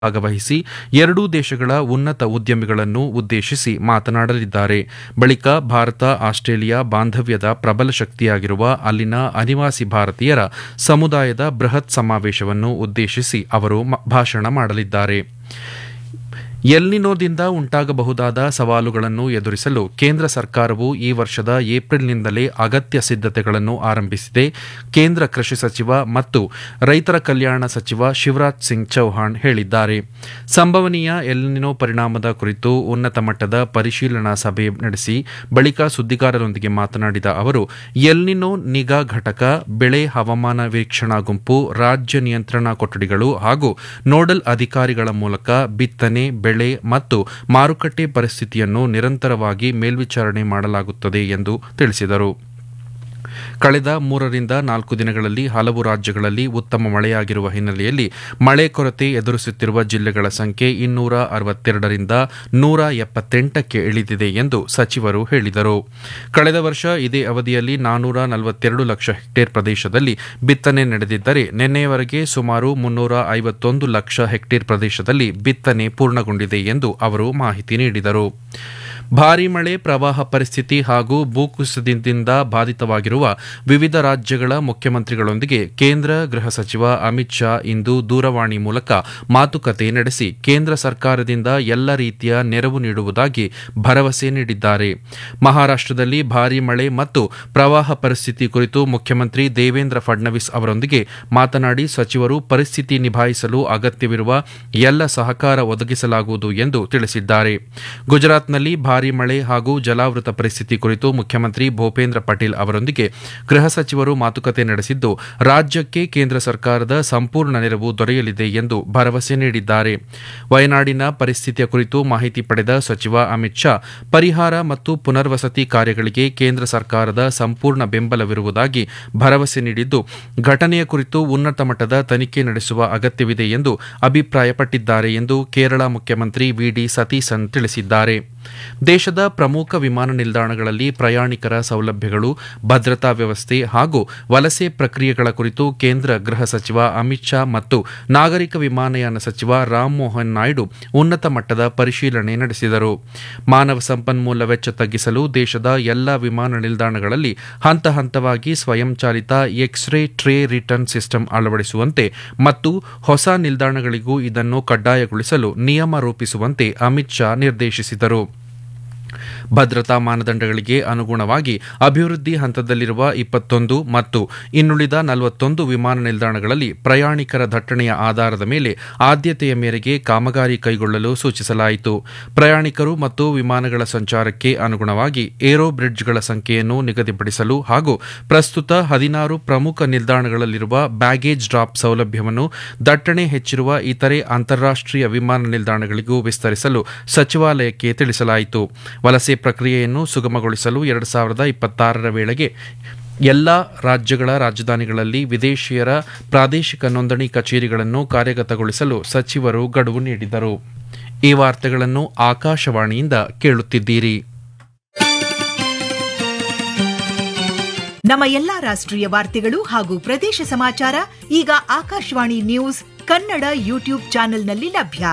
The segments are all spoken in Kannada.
ಭಾಗವಹಿಸಿ ಎರಡೂ ದೇಶಗಳ ಉನ್ನತ ಉದ್ಯಮಿಗಳನ್ನು ಉದ್ದೇಶಿಸಿ ಮಾತನಾಡಲಿದ್ದಾರೆ ಬಳಿಕ ಭಾರತ ಆಸ್ಟ್ರೇಲಿಯಾ ಬಾಂಧವ್ಯದ ಪ್ರಬಲ ಶಕ್ತಿಯಾಗಿರುವ ಅಲ್ಲಿನ ಅನಿವಾಸಿ ಭಾರತೀಯರ ಸಮುದಾಯದ ಬೃಹತ್ ಸಮಾವೇಶವನ್ನು ಉದ್ದೇಶಿಸಿ ಅವರು ಮ- ಭಾಷಣ ಮಾಡಲಿದ್ದಾರೆ ಎಲ್ನಿನೋದಿಂದ ಉಂಟಾಗಬಹುದಾದ ಸವಾಲುಗಳನ್ನು ಎದುರಿಸಲು ಕೇಂದ್ರ ಸರ್ಕಾರವು ಈ ವರ್ಷದ ಏಪ್ರಿಲ್ನಿಂದಲೇ ಅಗತ್ಯ ಸಿದ್ಧತೆಗಳನ್ನು ಆರಂಭಿಸಿದೆ ಕೇಂದ್ರ ಕೃಷಿ ಸಚಿವ ಮತ್ತು ರೈತರ ಕಲ್ಯಾಣ ಸಚಿವ ಶಿವರಾಜ್ ಸಿಂಗ್ ಚೌಹಾಣ್ ಹೇಳಿದ್ದಾರೆ ಸಂಭವನೀಯ ಎಲ್ನಿನೋ ಪರಿಣಾಮದ ಕುರಿತು ಉನ್ನತ ಮಟ್ಟದ ಪರಿಶೀಲನಾ ಸಭೆ ನಡೆಸಿ ಬಳಿಕ ಸುದ್ದಿಗಾರರೊಂದಿಗೆ ಮಾತನಾಡಿದ ಅವರು ಎಲ್ನಿನೋ ನಿಗಾ ಘಟಕ ಬೆಳೆ ಹವಾಮಾನ ವೀಕ್ಷಣಾ ಗುಂಪು ರಾಜ್ಯ ನಿಯಂತ್ರಣ ಕೊಠಡಿಗಳು ಹಾಗೂ ನೋಡಲ್ ಅಧಿಕಾರಿಗಳ ಮೂಲಕ ಬಿತ್ತನೆ ಬೆಳೆ ಮತ್ತು ಮಾರುಕಟ್ಟೆ ಪರಿಸ್ಥಿತಿಯನ್ನು ನಿರಂತರವಾಗಿ ಮೇಲ್ವಿಚಾರಣೆ ಮಾಡಲಾಗುತ್ತದೆ ಎಂದು ತಿಳಿಸಿದರು ಕಳೆದ ಮೂರರಿಂದ ನಾಲ್ಕು ದಿನಗಳಲ್ಲಿ ಹಲವು ರಾಜ್ಯಗಳಲ್ಲಿ ಉತ್ತಮ ಮಳೆಯಾಗಿರುವ ಹಿನ್ನೆಲೆಯಲ್ಲಿ ಮಳೆ ಕೊರತೆ ಎದುರಿಸುತ್ತಿರುವ ಜಿಲ್ಲೆಗಳ ಸಂಖ್ಯೆ ಇನ್ನೂರ ಅರವತ್ತೆರಡರಿಂದ ನೂರ ಎಪ್ಪತ್ತೆಂಟಕ್ಕೆ ಇಳಿದಿದೆ ಎಂದು ಸಚಿವರು ಹೇಳಿದರು ಕಳೆದ ವರ್ಷ ಇದೇ ಅವಧಿಯಲ್ಲಿ ನಾನೂರ ನಲವತ್ತೆರಡು ಲಕ್ಷ ಹೆಕ್ಟೇರ್ ಪ್ರದೇಶದಲ್ಲಿ ಬಿತ್ತನೆ ನಡೆದಿದ್ದರೆ ನಿನ್ನೆಯವರೆಗೆ ಸುಮಾರು ಮುನ್ನೂರ ಐವತ್ತೊಂದು ಲಕ್ಷ ಹೆಕ್ಟೇರ್ ಪ್ರದೇಶದಲ್ಲಿ ಬಿತ್ತನೆ ಪೂರ್ಣಗೊಂಡಿದೆ ಎಂದು ಅವರು ಮಾಹಿತಿ ನೀಡಿದರು ಭಾರೀ ಮಳೆ ಪ್ರವಾಹ ಪರಿಸ್ಥಿತಿ ಹಾಗೂ ಭೂಕುಸಿತದಿಂದ ಬಾಧಿತವಾಗಿರುವ ವಿವಿಧ ರಾಜ್ಯಗಳ ಮುಖ್ಯಮಂತ್ರಿಗಳೊಂದಿಗೆ ಕೇಂದ್ರ ಗೃಹ ಸಚಿವ ಅಮಿತ್ ಶಾ ಇಂದು ದೂರವಾಣಿ ಮೂಲಕ ಮಾತುಕತೆ ನಡೆಸಿ ಕೇಂದ್ರ ಸರ್ಕಾರದಿಂದ ಎಲ್ಲ ರೀತಿಯ ನೆರವು ನೀಡುವುದಾಗಿ ಭರವಸೆ ನೀಡಿದ್ದಾರೆ ಮಹಾರಾಷ್ಟದಲ್ಲಿ ಭಾರೀ ಮಳೆ ಮತ್ತು ಪ್ರವಾಹ ಪರಿಸ್ಥಿತಿ ಕುರಿತು ಮುಖ್ಯಮಂತ್ರಿ ದೇವೇಂದ್ರ ಫಡ್ನವೀಸ್ ಅವರೊಂದಿಗೆ ಮಾತನಾಡಿ ಸಚಿವರು ಪರಿಸ್ಥಿತಿ ನಿಭಾಯಿಸಲು ಅಗತ್ಯವಿರುವ ಎಲ್ಲ ಸಹಕಾರ ಒದಗಿಸಲಾಗುವುದು ಎಂದು ತಿಳಿಸಿದ್ದಾರೆ ಗುಜರಾತ್ನಲ್ಲಿ ಭಾರೀ ಮಳೆ ಹಾಗೂ ಜಲಾವೃತ ಪರಿಸ್ಥಿತಿ ಕುರಿತು ಮುಖ್ಯಮಂತ್ರಿ ಭೂಪೇಂದ್ರ ಪಟೇಲ್ ಅವರೊಂದಿಗೆ ಗೃಹ ಸಚಿವರು ಮಾತುಕತೆ ನಡೆಸಿದ್ದು ರಾಜ್ಯಕ್ಕೆ ಕೇಂದ್ರ ಸರ್ಕಾರದ ಸಂಪೂರ್ಣ ನೆರವು ದೊರೆಯಲಿದೆ ಎಂದು ಭರವಸೆ ನೀಡಿದ್ದಾರೆ ವಯನಾಡಿನ ಪರಿಸ್ಥಿತಿಯ ಕುರಿತು ಮಾಹಿತಿ ಪಡೆದ ಸಚಿವ ಅಮಿತ್ ಶಾ ಪರಿಹಾರ ಮತ್ತು ಪುನರ್ವಸತಿ ಕಾರ್ಯಗಳಿಗೆ ಕೇಂದ್ರ ಸರ್ಕಾರದ ಸಂಪೂರ್ಣ ಬೆಂಬಲವಿರುವುದಾಗಿ ಭರವಸೆ ನೀಡಿದ್ದು ಘಟನೆಯ ಕುರಿತು ಉನ್ನತ ಮಟ್ಟದ ತನಿಖೆ ನಡೆಸುವ ಅಗತ್ಯವಿದೆ ಎಂದು ಅಭಿಪ್ರಾಯಪಟ್ಟಿದ್ದಾರೆ ಎಂದು ಕೇರಳ ಮುಖ್ಯಮಂತ್ರಿ ವಿಡಿ ಸತೀಸನ್ ತಿಳಿಸಿದ್ದಾರೆ ದೇಶದ ಪ್ರಮುಖ ವಿಮಾನ ನಿಲ್ದಾಣಗಳಲ್ಲಿ ಪ್ರಯಾಣಿಕರ ಸೌಲಭ್ಯಗಳು ಭದ್ರತಾ ವ್ಯವಸ್ಥೆ ಹಾಗೂ ವಲಸೆ ಪ್ರಕ್ರಿಯೆಗಳ ಕುರಿತು ಕೇಂದ್ರ ಗೃಹ ಸಚಿವ ಅಮಿತ್ ಶಾ ಮತ್ತು ನಾಗರಿಕ ವಿಮಾನಯಾನ ಸಚಿವ ರಾಮ್ ಮೋಹನ್ ನಾಯ್ಡು ಉನ್ನತ ಮಟ್ಟದ ಪರಿಶೀಲನೆ ನಡೆಸಿದರು ಮಾನವ ಸಂಪನ್ಮೂಲ ವೆಚ್ಚ ತಗ್ಗಿಸಲು ದೇಶದ ಎಲ್ಲ ವಿಮಾನ ನಿಲ್ದಾಣಗಳಲ್ಲಿ ಹಂತ ಹಂತವಾಗಿ ಸ್ವಯಂಚಾಲಿತ ಎಕ್ಸ್ರೇ ಟ್ರೇ ರಿಟರ್ನ್ ಸಿಸ್ಟಮ್ ಅಳವಡಿಸುವಂತೆ ಮತ್ತು ಹೊಸ ನಿಲ್ದಾಣಗಳಿಗೂ ಇದನ್ನು ಕಡ್ಡಾಯಗೊಳಿಸಲು ನಿಯಮ ರೂಪಿಸುವಂತೆ ಅಮಿತ್ ಶಾ ನಿರ್ದೇಶಿಸಿದರು ಭದ್ರತಾ ಮಾನದಂಡಗಳಿಗೆ ಅನುಗುಣವಾಗಿ ಅಭಿವೃದ್ಧಿ ಹಂತದಲ್ಲಿರುವ ಇಪ್ಪತ್ತೊಂದು ಮತ್ತು ಇನ್ನುಳಿದ ನಲವತ್ತೊಂದು ವಿಮಾನ ನಿಲ್ದಾಣಗಳಲ್ಲಿ ಪ್ರಯಾಣಿಕರ ದಟ್ಟಣೆಯ ಆಧಾರದ ಮೇಲೆ ಆದ್ಯತೆಯ ಮೇರೆಗೆ ಕಾಮಗಾರಿ ಕೈಗೊಳ್ಳಲು ಸೂಚಿಸಲಾಯಿತು ಪ್ರಯಾಣಿಕರು ಮತ್ತು ವಿಮಾನಗಳ ಸಂಚಾರಕ್ಕೆ ಅನುಗುಣವಾಗಿ ಏರೋ ಬ್ರಿಡ್ಜ್ಗಳ ಸಂಖ್ಯೆಯನ್ನು ನಿಗದಿಪಡಿಸಲು ಹಾಗೂ ಪ್ರಸ್ತುತ ಹದಿನಾರು ಪ್ರಮುಖ ನಿಲ್ದಾಣಗಳಲ್ಲಿರುವ ಬ್ಯಾಗೇಜ್ ಡ್ರಾಪ್ ಸೌಲಭ್ಯವನ್ನು ದಟ್ಟಣೆ ಹೆಚ್ಚಿರುವ ಇತರೆ ಅಂತಾರಾಷ್ಟೀಯ ವಿಮಾನ ನಿಲ್ದಾಣಗಳಿಗೂ ವಿಸ್ತರಿಸಲು ಸಚಿವಾಲಯಕ್ಕೆ ತಿಳಿಸಲಾಯಿತು ವಲಸೆ ಪ್ರಕ್ರಿಯೆಯನ್ನು ಸುಗಮಗೊಳಿಸಲು ಎರಡು ಸಾವಿರದ ಇಪ್ಪತ್ತಾರರ ವೇಳೆಗೆ ಎಲ್ಲಾ ರಾಜ್ಯಗಳ ರಾಜಧಾನಿಗಳಲ್ಲಿ ವಿದೇಶಿಯರ ಪ್ರಾದೇಶಿಕ ನೋಂದಣಿ ಕಚೇರಿಗಳನ್ನು ಕಾರ್ಯಗತಗೊಳಿಸಲು ಸಚಿವರು ಗಡುವು ನೀಡಿದರು ಈ ವಾರ್ತೆಗಳನ್ನು ಆಕಾಶವಾಣಿಯಿಂದ ಕೇಳುತ್ತಿದ್ದೀರಿ ನಮ್ಮ ಎಲ್ಲಾ ರಾಷ್ಟ್ರೀಯ ವಾರ್ತೆಗಳು ಹಾಗೂ ಪ್ರದೇಶ ಸಮಾಚಾರ ಈಗ ಆಕಾಶವಾಣಿ ನ್ಯೂಸ್ ಕನ್ನಡ ಯೂಟ್ಯೂಬ್ ಚಾನೆಲ್ನಲ್ಲಿ ಲಭ್ಯ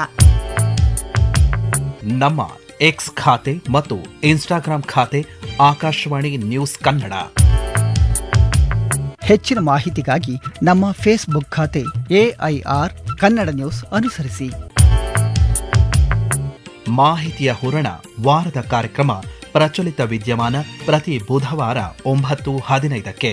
ನಮ್ಮ ಎಕ್ಸ್ ಖಾತೆ ಮತ್ತು ಇನ್ಸ್ಟಾಗ್ರಾಂ ಖಾತೆ ಆಕಾಶವಾಣಿ ನ್ಯೂಸ್ ಕನ್ನಡ ಹೆಚ್ಚಿನ ಮಾಹಿತಿಗಾಗಿ ನಮ್ಮ ಫೇಸ್ಬುಕ್ ಖಾತೆ ಎಐಆರ್ ಕನ್ನಡ ನ್ಯೂಸ್ ಅನುಸರಿಸಿ ಮಾಹಿತಿಯ ಹೂರಣ ವಾರದ ಕಾರ್ಯಕ್ರಮ ಪ್ರಚಲಿತ ವಿದ್ಯಮಾನ ಪ್ರತಿ ಬುಧವಾರ ಒಂಬತ್ತು ಹದಿನೈದಕ್ಕೆ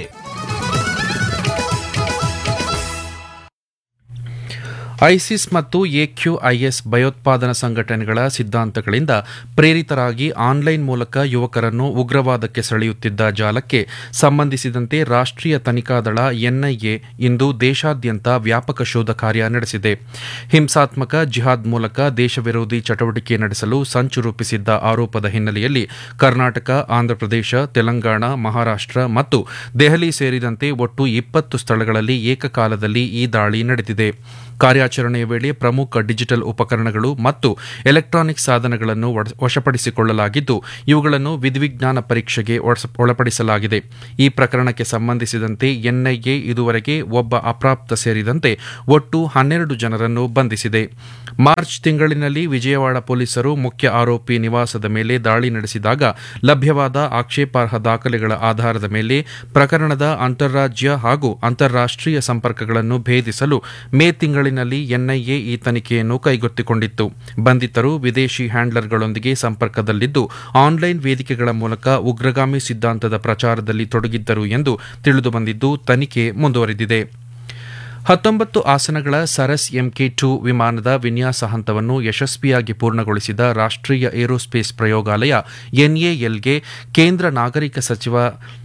ಐಸಿಸ್ ಮತ್ತು ಎಕ್ಯುಐಎಸ್ ಭಯೋತ್ಪಾದನಾ ಸಂಘಟನೆಗಳ ಸಿದ್ಧಾಂತಗಳಿಂದ ಪ್ರೇರಿತರಾಗಿ ಆನ್ಲೈನ್ ಮೂಲಕ ಯುವಕರನ್ನು ಉಗ್ರವಾದಕ್ಕೆ ಸೆಳೆಯುತ್ತಿದ್ದ ಜಾಲಕ್ಕೆ ಸಂಬಂಧಿಸಿದಂತೆ ರಾಷ್ಟ್ರೀಯ ತನಿಖಾ ದಳ ಎನ್ಐಎ ಇಂದು ದೇಶಾದ್ಯಂತ ವ್ಯಾಪಕ ಶೋಧ ಕಾರ್ಯ ನಡೆಸಿದೆ ಹಿಂಸಾತ್ಮಕ ಜಿಹಾದ್ ಮೂಲಕ ದೇಶ ವಿರೋಧಿ ಚಟುವಟಿಕೆ ನಡೆಸಲು ಸಂಚು ರೂಪಿಸಿದ್ದ ಆರೋಪದ ಹಿನ್ನೆಲೆಯಲ್ಲಿ ಕರ್ನಾಟಕ ಆಂಧ್ರಪ್ರದೇಶ ತೆಲಂಗಾಣ ಮಹಾರಾಷ್ಟ್ರ ಮತ್ತು ದೆಹಲಿ ಸೇರಿದಂತೆ ಒಟ್ಟು ಇಪ್ಪತ್ತು ಸ್ಥಳಗಳಲ್ಲಿ ಏಕಕಾಲದಲ್ಲಿ ಈ ದಾಳಿ ನಡೆದಿದೆ ಕಾರ್ಯ ಕಾರ್ಯಾಚರಣೆಯ ವೇಳೆ ಪ್ರಮುಖ ಡಿಜಿಟಲ್ ಉಪಕರಣಗಳು ಮತ್ತು ಎಲೆಕ್ಟ್ರಾನಿಕ್ ಸಾಧನಗಳನ್ನು ಒಡ- ವಶಪಡಿಸಿಕೊಳ್ಳಲಾಗಿದ್ದು ಇವುಗಳನ್ನು ವಿಧಿವಿಜ್ಞಾನ ಪರೀಕ್ಷೆಗೆ ಒಳಸ- ಒಳಪಡಿಸಲಾಗಿದೆ ಈ ಪ್ರಕರಣಕ್ಕೆ ಸಂಬಂಧಿಸಿದಂತೆ ಎನ್ಐಎ ಇದುವರೆಗೆ ಒಬ್ಬ ಅಪ್ರಾಪ್ತ ಸೇರಿದಂತೆ ಒಟ್ಟು ಹನ್ನೆರಡು ಜನರನ್ನು ಬಂಧಿಸಿದೆ ಮಾರ್ಚ್ ತಿಂಗಳಿನಲ್ಲಿ ವಿಜಯವಾಡ ಪೊಲೀಸರು ಮುಖ್ಯ ಆರೋಪಿ ನಿವಾಸದ ಮೇಲೆ ದಾಳಿ ನಡೆಸಿದಾಗ ಲಭ್ಯವಾದ ಆಕ್ಷೇಪಾರ್ಹ ದಾಖಲೆಗಳ ಆಧಾರದ ಮೇಲೆ ಪ್ರಕರಣದ ಅಂತಾರಾಜ್ಯ ಹಾಗೂ ಅಂತಾರಾಷ್ಟ್ರೀಯ ಸಂಪರ್ಕಗಳನ್ನು ಭೇದಿಸಲು ಮೇ ತಿಂಗಳಿನಲ್ಲಿ ಎನ್ಐಎ ಈ ತನಿಖೆಯನ್ನು ಕೈಗೆತ್ತಿಕೊಂಡಿತ್ತು ಬಂಧಿತರು ವಿದೇಶಿ ಹ್ಯಾಂಡ್ಲರ್ಗಳೊಂದಿಗೆ ಸಂಪರ್ಕದಲ್ಲಿದ್ದು ಆನ್ಲೈನ್ ವೇದಿಕೆಗಳ ಮೂಲಕ ಉಗ್ರಗಾಮಿ ಸಿದ್ಧಾಂತದ ಪ್ರಚಾರದಲ್ಲಿ ತೊಡಗಿದ್ದರು ಎಂದು ತಿಳಿದುಬಂದಿದ್ದು ತನಿಖೆ ಮುಂದುವರೆದಿದೆ ಹತ್ತೊಂಬತ್ತು ಆಸನಗಳ ಸರಸ್ ಎಂಕೆ ಟು ವಿಮಾನದ ವಿನ್ಯಾಸ ಹಂತವನ್ನು ಯಶಸ್ವಿಯಾಗಿ ಪೂರ್ಣಗೊಳಿಸಿದ ರಾಷ್ಟ್ರೀಯ ಏರೋಸ್ಪೇಸ್ ಪ್ರಯೋಗಾಲಯ ಎನ್ಎಎಲ್ಗೆ ಕೇಂದ್ರ ನಾಗರಿಕ ಸಚಿವ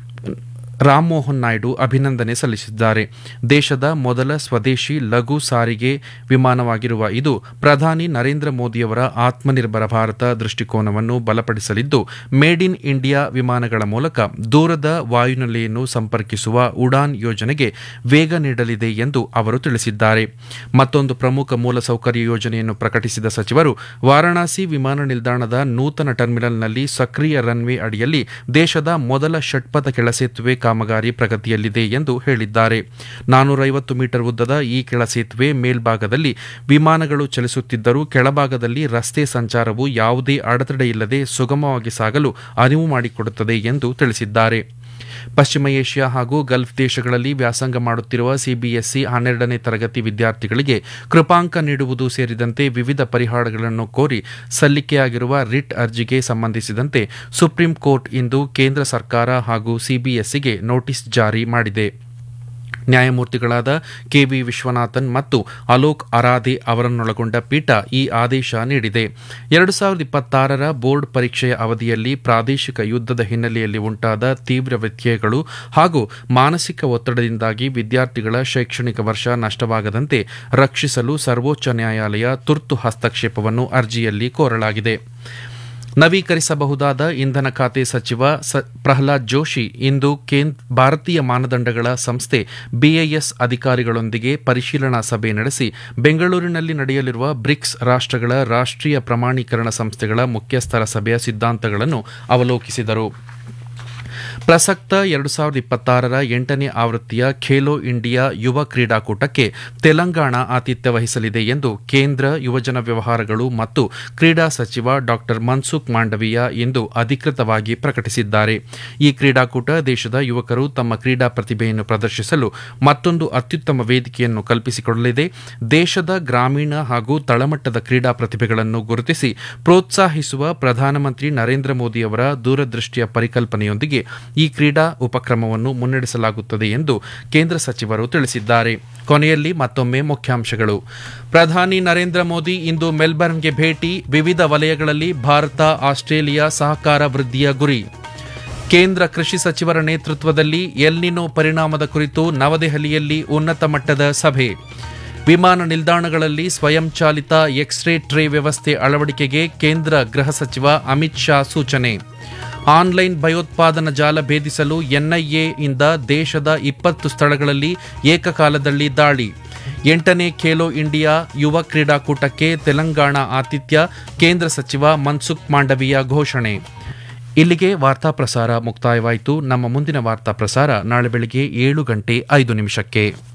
ರಾಮಮೋಹನ್ ನಾಯ್ಡು ಅಭಿನಂದನೆ ಸಲ್ಲಿಸಿದ್ದಾರೆ ದೇಶದ ಮೊದಲ ಸ್ವದೇಶಿ ಲಘು ಸಾರಿಗೆ ವಿಮಾನವಾಗಿರುವ ಇದು ಪ್ರಧಾನಿ ನರೇಂದ್ರ ಮೋದಿಯವರ ಆತ್ಮನಿರ್ಭರ ಭಾರತ ದೃಷ್ಟಿಕೋನವನ್ನು ಬಲಪಡಿಸಲಿದ್ದು ಮೇಡ್ ಇನ್ ಇಂಡಿಯಾ ವಿಮಾನಗಳ ಮೂಲಕ ದೂರದ ವಾಯುನೆಲೆಯನ್ನು ಸಂಪರ್ಕಿಸುವ ಉಡಾನ್ ಯೋಜನೆಗೆ ವೇಗ ನೀಡಲಿದೆ ಎಂದು ಅವರು ತಿಳಿಸಿದ್ದಾರೆ ಮತ್ತೊಂದು ಪ್ರಮುಖ ಮೂಲಸೌಕರ್ಯ ಯೋಜನೆಯನ್ನು ಪ್ರಕಟಿಸಿದ ಸಚಿವರು ವಾರಾಣಸಿ ವಿಮಾನ ನಿಲ್ದಾಣದ ನೂತನ ಟರ್ಮಿನಲ್ನಲ್ಲಿ ಸಕ್ರಿಯ ರನ್ವೇ ಅಡಿಯಲ್ಲಿ ದೇಶದ ಮೊದಲ ಷಟ್ಪಥ ಕೆಳಸೇತುವೆ ಕಾಮಗಾರಿ ಪ್ರಗತಿಯಲ್ಲಿದೆ ಎಂದು ಹೇಳಿದ್ದಾರೆ ನಾನೂರೈವತ್ತು ಮೀಟರ್ ಉದ್ದದ ಈ ಕೆಳಸೇತುವೆ ಮೇಲ್ಭಾಗದಲ್ಲಿ ವಿಮಾನಗಳು ಚಲಿಸುತ್ತಿದ್ದರೂ ಕೆಳಭಾಗದಲ್ಲಿ ರಸ್ತೆ ಸಂಚಾರವು ಯಾವುದೇ ಅಡೆತಡೆಯಿಲ್ಲದೆ ಸುಗಮವಾಗಿ ಸಾಗಲು ಅರಿವು ಮಾಡಿಕೊಡುತ್ತದೆ ಎಂದು ತಿಳಿಸಿದ್ದಾರೆ ಪಶ್ಚಿಮ ಏಷ್ಯಾ ಹಾಗೂ ಗಲ್ಫ್ ದೇಶಗಳಲ್ಲಿ ವ್ಯಾಸಂಗ ಮಾಡುತ್ತಿರುವ ಸಿಬಿಎಸ್ಇ ಹನ್ನೆರಡನೇ ತರಗತಿ ವಿದ್ಯಾರ್ಥಿಗಳಿಗೆ ಕೃಪಾಂಕ ನೀಡುವುದು ಸೇರಿದಂತೆ ವಿವಿಧ ಪರಿಹಾರಗಳನ್ನು ಕೋರಿ ಸಲ್ಲಿಕೆಯಾಗಿರುವ ರಿಟ್ ಅರ್ಜಿಗೆ ಸಂಬಂಧಿಸಿದಂತೆ ಸುಪ್ರೀಂ ಕೋರ್ಟ್ ಇಂದು ಕೇಂದ್ರ ಸರ್ಕಾರ ಹಾಗೂ ಸಿಬಿಎಸ್ಇಗೆ ನೋಟಿಸ್ ಜಾರಿ ಮಾಡಿದೆ ನ್ಯಾಯಮೂರ್ತಿಗಳಾದ ಕೆವಿ ವಿಶ್ವನಾಥನ್ ಮತ್ತು ಅಲೋಕ್ ಅರಾಧೆ ಅವರನ್ನೊಳಗೊಂಡ ಪೀಠ ಈ ಆದೇಶ ನೀಡಿದೆ ಎರಡು ಸಾವಿರದ ಇಪ್ಪತ್ತಾರರ ಬೋರ್ಡ್ ಪರೀಕ್ಷೆಯ ಅವಧಿಯಲ್ಲಿ ಪ್ರಾದೇಶಿಕ ಯುದ್ಧದ ಹಿನ್ನೆಲೆಯಲ್ಲಿ ಉಂಟಾದ ತೀವ್ರ ವ್ಯತ್ಯಯಗಳು ಹಾಗೂ ಮಾನಸಿಕ ಒತ್ತಡದಿಂದಾಗಿ ವಿದ್ಯಾರ್ಥಿಗಳ ಶೈಕ್ಷಣಿಕ ವರ್ಷ ನಷ್ಟವಾಗದಂತೆ ರಕ್ಷಿಸಲು ಸರ್ವೋಚ್ಚ ನ್ಯಾಯಾಲಯ ತುರ್ತು ಹಸ್ತಕ್ಷೇಪವನ್ನು ಅರ್ಜಿಯಲ್ಲಿ ಕೋರಲಾಗಿದೆ ನವೀಕರಿಸಬಹುದಾದ ಇಂಧನ ಖಾತೆ ಸಚಿವ ಸ- ಪ್ರಹ್ಲಾದ್ ಜೋಶಿ ಇಂದು ಕೇಂದ್ರ ಭಾರತೀಯ ಮಾನದಂಡಗಳ ಸಂಸ್ಥೆ ಬಿಐಎಸ್ ಅಧಿಕಾರಿಗಳೊಂದಿಗೆ ಪರಿಶೀಲನಾ ಸಭೆ ನಡೆಸಿ ಬೆಂಗಳೂರಿನಲ್ಲಿ ನಡೆಯಲಿರುವ ಬ್ರಿಕ್ಸ್ ರಾಷ್ಟ್ರಗಳ ರಾಷ್ಟ್ರೀಯ ಪ್ರಮಾಣೀಕರಣ ಸಂಸ್ಥೆಗಳ ಮುಖ್ಯಸ್ಥರ ಸಭೆಯ ಸಿದ್ಧಾಂತಗಳನ್ನು ಅವಲೋಕಿಸಿದರು ಪ್ರಸಕ್ತ ಎರಡು ಸಾವಿರದ ಇಪ್ಪತ್ತಾರರ ಎಂಟನೇ ಆವೃತ್ತಿಯ ಖೇಲೋ ಇಂಡಿಯಾ ಯುವ ಕ್ರೀಡಾಕೂಟಕ್ಕೆ ತೆಲಂಗಾಣ ಆತಿಥ್ಯ ವಹಿಸಲಿದೆ ಎಂದು ಕೇಂದ್ರ ಯುವಜನ ವ್ಯವಹಾರಗಳು ಮತ್ತು ಕ್ರೀಡಾ ಸಚಿವ ಡಾ ಮನ್ಸುಖ್ ಮಾಂಡವೀಯ ಇಂದು ಅಧಿಕೃತವಾಗಿ ಪ್ರಕಟಿಸಿದ್ದಾರೆ ಈ ಕ್ರೀಡಾಕೂಟ ದೇಶದ ಯುವಕರು ತಮ್ಮ ಕ್ರೀಡಾ ಪ್ರತಿಭೆಯನ್ನು ಪ್ರದರ್ಶಿಸಲು ಮತ್ತೊಂದು ಅತ್ಯುತ್ತಮ ವೇದಿಕೆಯನ್ನು ಕಲ್ಪಿಸಿಕೊಡಲಿದೆ ದೇಶದ ಗ್ರಾಮೀಣ ಹಾಗೂ ತಳಮಟ್ಟದ ಕ್ರೀಡಾ ಪ್ರತಿಭೆಗಳನ್ನು ಗುರುತಿಸಿ ಪ್ರೋತ್ಸಾಹಿಸುವ ಪ್ರಧಾನಮಂತ್ರಿ ನರೇಂದ್ರ ಮೋದಿಯವರ ದೂರದೃಷ್ಟಿಯ ಪರಿಕಲ್ಪನೆಯೊಂದಿಗೆ ಈ ಕ್ರೀಡಾ ಉಪಕ್ರಮವನ್ನು ಮುನ್ನಡೆಸಲಾಗುತ್ತದೆ ಎಂದು ಕೇಂದ್ರ ಸಚಿವರು ತಿಳಿಸಿದ್ದಾರೆ ಕೊನೆಯಲ್ಲಿ ಮತ್ತೊಮ್ಮೆ ಮುಖ್ಯಾಂಶಗಳು ಪ್ರಧಾನಿ ನರೇಂದ್ರ ಮೋದಿ ಇಂದು ಮೆಲ್ಬರ್ನ್ಗೆ ಭೇಟಿ ವಿವಿಧ ವಲಯಗಳಲ್ಲಿ ಭಾರತ ಆಸ್ಟ್ರೇಲಿಯಾ ಸಹಕಾರ ವೃದ್ಧಿಯ ಗುರಿ ಕೇಂದ್ರ ಕೃಷಿ ಸಚಿವರ ನೇತೃತ್ವದಲ್ಲಿ ಎಲ್ನಿನೋ ಪರಿಣಾಮದ ಕುರಿತು ನವದೆಹಲಿಯಲ್ಲಿ ಉನ್ನತ ಮಟ್ಟದ ಸಭೆ ವಿಮಾನ ನಿಲ್ದಾಣಗಳಲ್ಲಿ ಸ್ವಯಂಚಾಲಿತ ಎಕ್ಸ್ರೇ ಟ್ರೇ ವ್ಯವಸ್ಥೆ ಅಳವಡಿಕೆಗೆ ಕೇಂದ್ರ ಗೃಹ ಸಚಿವ ಅಮಿತ್ ಶಾ ಸೂಚನೆ ಆನ್ಲೈನ್ ಭಯೋತ್ಪಾದನಾ ಜಾಲ ಭೇದಿಸಲು ಎನ್ಐಎ ಇಂದ ದೇಶದ ಇಪ್ಪತ್ತು ಸ್ಥಳಗಳಲ್ಲಿ ಏಕಕಾಲದಲ್ಲಿ ದಾಳಿ ಎಂಟನೇ ಖೇಲೋ ಇಂಡಿಯಾ ಯುವ ಕ್ರೀಡಾಕೂಟಕ್ಕೆ ತೆಲಂಗಾಣ ಆತಿಥ್ಯ ಕೇಂದ್ರ ಸಚಿವ ಮನ್ಸುಖ್ ಮಾಂಡವೀಯ ಘೋಷಣೆ ಇಲ್ಲಿಗೆ ವಾರ್ತಾ ಪ್ರಸಾರ ಮುಕ್ತಾಯವಾಯಿತು ನಮ್ಮ ಮುಂದಿನ ವಾರ್ತಾ ಪ್ರಸಾರ ನಾಳೆ ಬೆಳಗ್ಗೆ ಏಳು ಗಂಟೆ ಐದು ನಿಮಿಷಕ್ಕೆ